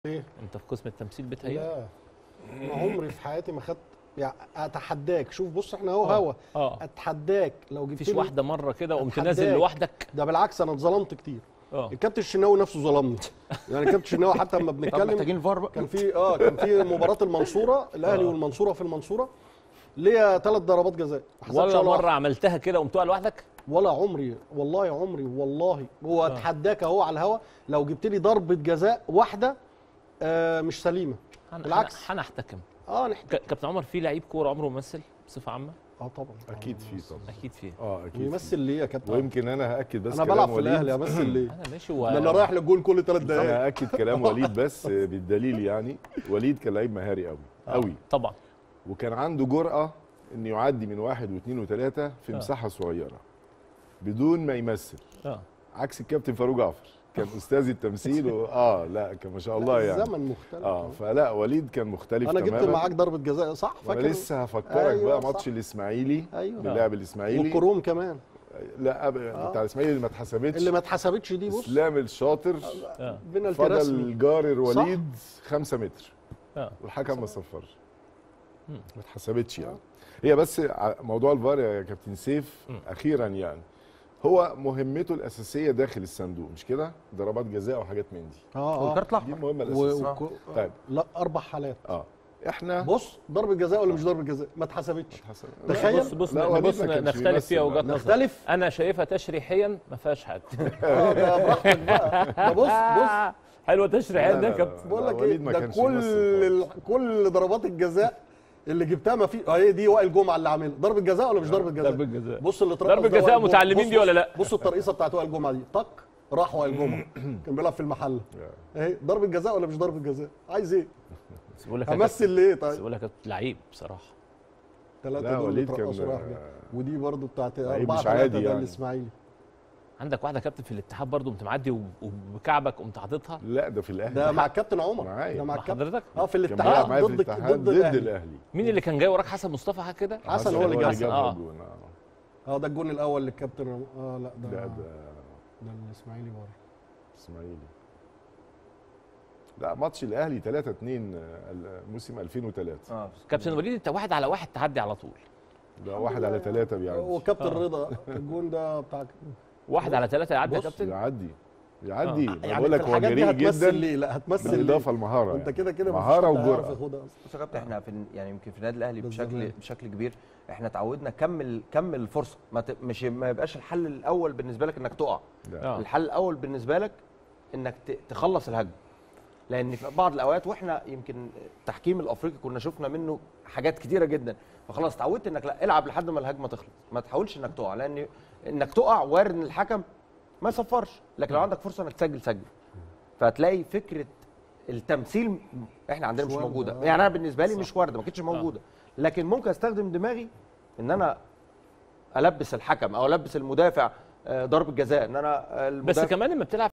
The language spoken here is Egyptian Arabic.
ايه انت في قسم التمثيل بتهيأ لا ما عمري في حياتي ما خدت يعني اتحداك شوف بص احنا اهو آه. هوا اه اتحداك لو جبت مفيش لي- واحده مره كده قمت أتحداك. نازل لوحدك ده بالعكس انا اتظلمت كتير اه الكابتن الشناوي نفسه ظلمني يعني الكابتن الشناوي حتى لما طب بنتكلم محتاجين فار بقى كان في اه كان في مباراه المنصوره الاهلي آه. والمنصوره في المنصوره ليا ثلاث ضربات جزاء ما حسبش ولا ولا مره واحدة. عملتها كده قمت واقع لوحدك ولا عمري والله عمري والله هو آه. اتحداك اهو على الهوا لو جبت لي ضربه جزاء واحده آه مش سليمه هن- بالعكس. هن- هنحتكم اه نحن ك- كابتن عمر في لعيب كوره عمره ممثل بصفه عامه اه طبعا اكيد في طبعا اكيد في اه اكيد يمثل في. ليه يا كابتن ويمكن انا هاكد بس انا كلام بلعب في وليد. الاهلي امثل ليه انا ماشي و... ده انا رايح للجول كل ثلاث دقايق انا هاكد كلام وليد بس بالدليل يعني وليد كان لعيب مهاري قوي آه، قوي طبعا وكان عنده جرأة انه يعدي من واحد واثنين وثلاثة في آه. مساحة صغيرة بدون ما يمثل اه عكس الكابتن فاروق جعفر كان استاذ التمثيل و... اه لا كان ما شاء الله يعني الزمن مختلف اه فلا وليد كان مختلف انا تماما جبت معاك ضربه جزاء صح وانا فاكر لسه هفكرك أيوة، بقى صح. ماتش الاسماعيلي ايوه باللاعب الاسماعيلي والكروم كمان لا أب... بتاع الاسماعيلي اللي ما اتحسبتش اللي ما اتحسبتش دي بص اسلام الشاطر اه بنالتي رسمي فضل جار الوليد خمسة متر اه والحكم ما صفرش مم. ما اتحسبتش يعني هي بس ع- موضوع الفار يا كابتن سيف مم. اخيرا يعني هو مهمته الاساسيه داخل الصندوق مش كده ضربات جزاء وحاجات من دي اه اه والكارت دي الاحمر المهمه و... الاساسيه وك... طيب. لا اربع حالات اه احنا بص ضربه جزاء ولا مش ضربه جزاء ما اتحسبتش اتحسب- تخيل. بص بص لا، وليد بص ما كانش نختلف فيها بيمثل وجهات بقى. نظر نختلف انا شايفها تشريحيا ما فيهاش حاجه اه ده براحتك بقى ده بص بص حلوه تشريحيا لا، ده لا، يا كابتن بقول لا، لك ايه وليد ما ده كانش كل يمثل ال... خالص. كل ضربات الجزاء اللي جبتها ما في اه هي دي وائل جمعه اللي عاملها ضربه جزاء ولا مش ضربه جزاء ضربة جزاء. بص اللي ترقص ضربة ده جزاء وائل جمعة. متعلمين بص- دي ولا لا؟ بص الترقيصه بتاعت وائل جمعه دي طق راح وائل جمعه كان بيلعب في المحله اهي ضربه جزاء ولا مش ضربه جزاء عايز ايه بس بقول لك يا همثل كابتن- ليه بس طيب بقول لك يا كابتن لعيب بصراحه ثلاثه لا دول وليد اللي ترقصوا كان راح جاي. ودي برضو بتاعت لعيب أربعة مش ثلاثة عادي ده يعني. الإسماعيلي عندك واحده كابتن في الاتحاد برضو قمت معدي وب- وبكعبك قمت حاططها لا ده في الاهلي ده مع الكابتن عمر معايا. ده مع مع الكابتن حضرتك اه في كان بيلعب الاتحاد معايا في ضد الاتحاد ضد ضد الاهلي الاهلي مين اللي كان جاي وراك حسن مصطفى حاجه كده حسن هو اللي جاب جاب آه. الجون، آه. اه ده الجون الاول للكابتن اه لا ده لا ده, ده الاسماعيلي بره اسماعيلي لا ماتش الاهلي 3 2 موسم 2003 اه كابتن وليد انت واحد على واحد تعدي على طول ده واحد على ثلاثة بيعدي وكابتن آه. رضا الجون ده بتاع واحد على ثلاثه يعدي يا بص، كابتن يعدي يعدي يعني بقول لك في هو الحاجات دي جريء هتمثل جدا ليه لا هتمثل ليه بالاضافه المهاره انت يعني. كده كده مفيش مهاره حد هيعرف وجرأه ياخدها أصلاً. بص يا كابتن احنا في يعني يمكن في النادي الاهلي ده بشكل الزمالك. بشكل كبير احنا اتعودنا كمل كمل الفرصه ما ت... مش ما يبقاش الحل الاول بالنسبه لك انك تقع لا. آه. الحل الاول بالنسبه لك انك ت... تخلص الهجمه لان في بعض الاوقات واحنا يمكن التحكيم الافريقي كنا شفنا منه حاجات كتيره جدا فخلاص اتعودت انك لا العب لحد ما الهجمه تخلص ما تحاولش انك تقع لان انك تقع وارد ان الحكم ما يصفرش لكن لو عندك فرصه انك تسجل سجل فهتلاقي فكره التمثيل احنا عندنا مش مش واردة، موجوده آه. يعني انا بالنسبه لي مش وارده ما كانتش موجوده لكن ممكن استخدم دماغي ان انا البس الحكم او البس المدافع آه، ضربه جزاء ان انا آه، بس المدافع كمان لما بتلعب